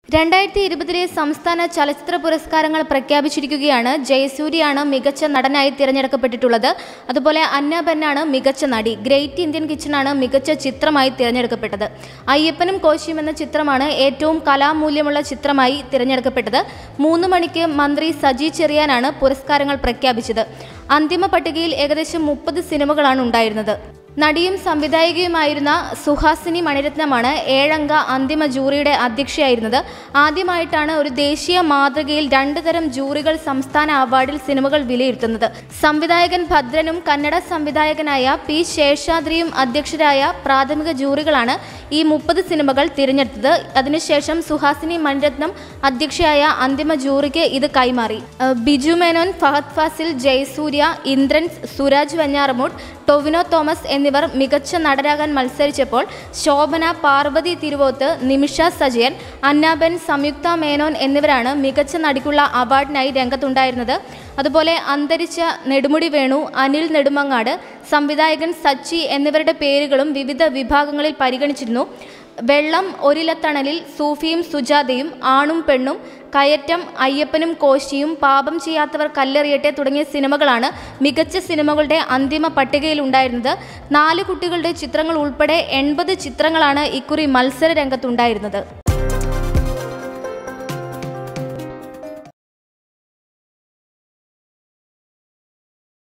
രണ്ടായിരത്തി ഇരുപതിലെ സംസ്ഥാന ചലച്ചിത്ര പുരസ്കാരങ്ങൾ പ്രഖ്യാപിച്ചിരിക്കുകയാണ് ജയസൂര്യയാണ് മികച്ച നടനായി തിരഞ്ഞെടുക്കപ്പെട്ടിട്ടുള്ളത് അതുപോലെ അന്ന ബെന്നാണ് മികച്ച നടി ഗ്രേറ്റ് ഇന്ത്യൻ കിച്ചണാണ് മികച്ച ചിത്രമായി തിരഞ്ഞെടുക്കപ്പെട്ടത് അയ്യപ്പനും കോശിയും എന്ന ചിത്രമാണ് ഏറ്റവും കലാമൂല്യമുള്ള ചിത്രമായി തിരഞ്ഞെടുക്കപ്പെട്ടത് മൂന്ന് മണിക്ക് മന്ത്രി സജി ചെറിയാനാണ് പുരസ്കാരങ്ങൾ പ്രഖ്യാപിച്ചത് അന്തിമ പട്ടികയിൽ ഏകദേശം മുപ്പത് സിനിമകളാണ് ഉണ്ടായിരുന്നത് നടിയും സംവിധായികയുമായിരുന്ന സുഹാസിനി മണിരത്നമാണ് ഏഴംഗ അന്തിമ ജൂറിയുടെ അധ്യക്ഷയായിരുന്നത് ആദ്യമായിട്ടാണ് ഒരു ദേശീയ മാതൃകയിൽ രണ്ടു തരം ജൂറികൾ സംസ്ഥാന അവാർഡിൽ സിനിമകൾ വിലയിരുത്തുന്നത് സംവിധായകൻ ഭദ്രനും കന്നഡ സംവിധായകനായ പി ശേഷാദ്രിയും അധ്യക്ഷരായ പ്രാഥമിക ജൂറികളാണ് ഈ മുപ്പത് സിനിമകൾ തിരഞ്ഞെടുത്തത് അതിനുശേഷം സുഹാസിനി മണിരത്നം അധ്യക്ഷയായ അന്തിമ ജൂറിക്ക് ഇത് കൈമാറി ഏഹ് ബിജു മേനോൻ ഫഹദ് ഫാസിൽ ജയസൂര്യ ഇന്ദ്രൻസ് സുരാജ് വെഞ്ഞാറമൂട് ടൊവിനോ തോമസ് എന്നിവർ മികച്ച നടരാകാൻ മത്സരിച്ചപ്പോൾ ശോഭന പാർവതി തിരുവോത്ത് നിമിഷ സജയൻ അന്നാബെൻ സംയുക്ത മേനോൻ എന്നിവരാണ് മികച്ച നടിക്കുള്ള അവാർഡിനായി രംഗത്തുണ്ടായിരുന്നത് അതുപോലെ അന്തരിച്ച നെടുമുടി വേണു അനിൽ നെടുമങ്ങാട് സംവിധായകൻ സച്ചി എന്നിവരുടെ പേരുകളും വിവിധ വിഭാഗങ്ങളിൽ പരിഗണിച്ചിരുന്നു വെള്ളം ഒരിലത്തണലിൽ സൂഫിയും സുജാതയും ആണും പെണ്ണും കയറ്റം അയ്യപ്പനും കോശിയും പാപം ചെയ്യാത്തവർ കല്ലെറിയട്ടെ തുടങ്ങിയ സിനിമകളാണ് മികച്ച സിനിമകളുടെ അന്തിമ പട്ടികയിൽ ഉണ്ടായിരുന്നത് നാല് കുട്ടികളുടെ ചിത്രങ്ങൾ ഉൾപ്പെടെ എൺപത് ചിത്രങ്ങളാണ് ഇക്കുറി മത്സര രംഗത്തുണ്ടായിരുന്നത്